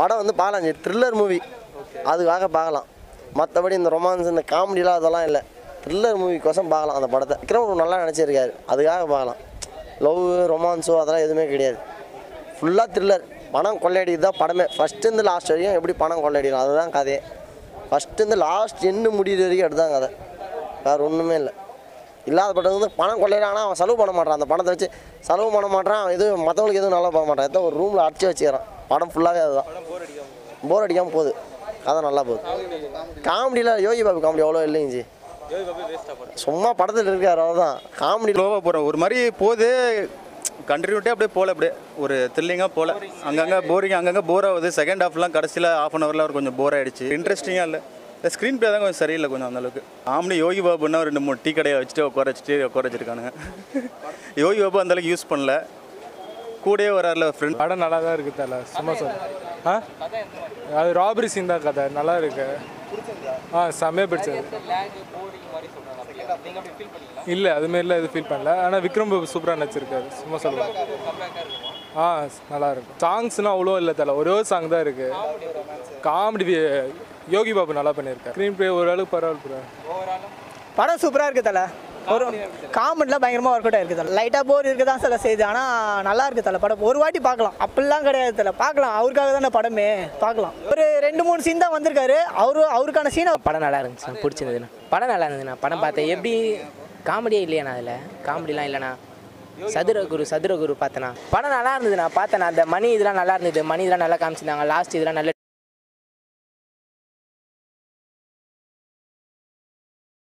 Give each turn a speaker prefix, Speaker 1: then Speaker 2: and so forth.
Speaker 1: படம் வந்து பார்க்கலாம் ஜி த்ரில்லர் மூவி அதுக்காக பார்க்கலாம் மற்றபடி இந்த ரொமான்ஸ் இந்த காமெடிலாம் அதெல்லாம் இல்லை த்ரில்லர் மூவிக்கோசம் பார்க்கலாம் அந்த படத்தை விக்ரம் நல்லா நினச்சிருக்காரு அதுக்காக பார்க்கலாம் லவ் ரொமான்ஸோ அதெல்லாம் எதுவுமே கிடையாது ஃபுல்லாக த்ரில்லர் பணம் கொள்ளையடிக்கிறது தான் படமே ஃபஸ்ட்டுருந்து லாஸ்ட் வரையும் எப்படி பணம் கொள்ளையடிக்கலாம் அதுதான் கதையே ஃபஸ்ட்டுருந்து லாஸ்ட் எண்டு முடியிற வரைக்கும் அதுதான் கதை வேறு ஒன்றுமே இல்லை இல்லாத படம் வந்து பணம் கொள்ளையிடானா அவன் செலவு பண்ண மாட்டான் அந்த பணத்தை வச்சு செலவு பண்ண மாட்டான் அவன் எதுவும் மற்றவங்களுக்கு எதுவும் நல்லா பண்ண மாட்டான் எதோ ஒரு ரூமில் அடிச்சு வச்சுக்கிறான் படம் ஃபுல்லாகவே அதுதான் போர் அடிக்காமல் போகுது கதை நல்லா போகுது காமெடியில் யோகி பாபு காமெடி அவ்வளோ இல்லைங்க ஜி சும்மா படத்தில் இருக்கார் அவ்வளோதான் காமெடி
Speaker 2: ஸ்லோவாக போகிறோம் ஒரு மாதிரி போகுது கண்டினியூட்டே அப்படியே போகல அப்படியே ஒரு த்ரில்லிங்காக போகல அங்கங்கே போரிங் அங்கங்கே போர் ஆகுது செகண்ட் ஹாஃப்லாம் கடைசியில் ஆஃப் அன் ஹவரில் கொஞ்சம் போர் ஆயிடுச்சு இன்ட்ரெஸ்டிங்காக இல்லை இந்த ஸ்க்ரீன் ப்ளே தான் கொஞ்சம் சரியில்லை கொஞ்சம் அந்தளவுக்கு ஆம்னி யோகி பாபுன்னா ரெண்டு மூணு டீ கடையை வச்சுட்டு உட்கார வச்சுட்டு உட்கார வச்சிருக்கானுங்க யோகி பாபு அந்தளவுக்கு யூஸ் பண்ணல கூடயே வராருல ஃப்ரெண்ட்
Speaker 3: படம் நல்லா தான் இருக்குது தல சும்மா சொல் ஆ அது ராபரி சீன் தான் கதை நல்லா இருக்கு ஆ செம்மையாக பிடிச்சது இல்லை அதுமாரிலாம் எதுவும் ஃபீல் பண்ணல ஆனால் விக்ரம் பாபு சூப்பராக நடிச்சிருக்காரு சும்மா சொல்லுவேன் ஆ நல்லா இருக்கும் சாங்ஸ்னால் அவ்வளோ இல்லை தல ஒரே ஒரு சாங் தான் இருக்குது காமெடி யோகி பாபு நல்லா பண்ணியிருக்காரு ஸ்க்ரீன் ப்ளே ஓரளவுக்கு பரவாயில்ல bro.
Speaker 4: படம் சூப்பராக இருக்குது தல ஒரு காமெடிலாம் பயங்கரமாக ஒர்க் அவுட் ஆயிருக்கு தல லைட்டாக போர் இருக்க தான் சில செய்யுது ஆனால் நல்லா இருக்கு தல படம் ஒரு வாட்டி பார்க்கலாம் அப்படிலாம் கிடையாது தல பார்க்கலாம் அவருக்காக தானே படமே பார்க்கலாம் ஒரு ரெண்டு மூணு சீன் தான் வந்திருக்காரு அவரு அவருக்கான சீனை
Speaker 5: படம் நல்லா இருந்துச்சு பிடிச்சிருந்ததுண்ணா படம் நல்லா இருந்ததுண்ணா படம் பார்த்தேன் எப்படி காமெடியே இல்லையாண்ணா அதில் காமெடிலாம் இல்லைண்ணா சதுரகுரு சதுரகுரு பார்த்தேண்ணா படம் நல்லா இருந்ததுண்ணா பார்த்தேண்ணா அந்த மணி இதெல்லாம் நல்லா இருந்தது மணி இதெல்லாம் நல்லா காமிச்சிருந்தாங்க லாஸ்ட் இதெல்லாம் நல்ல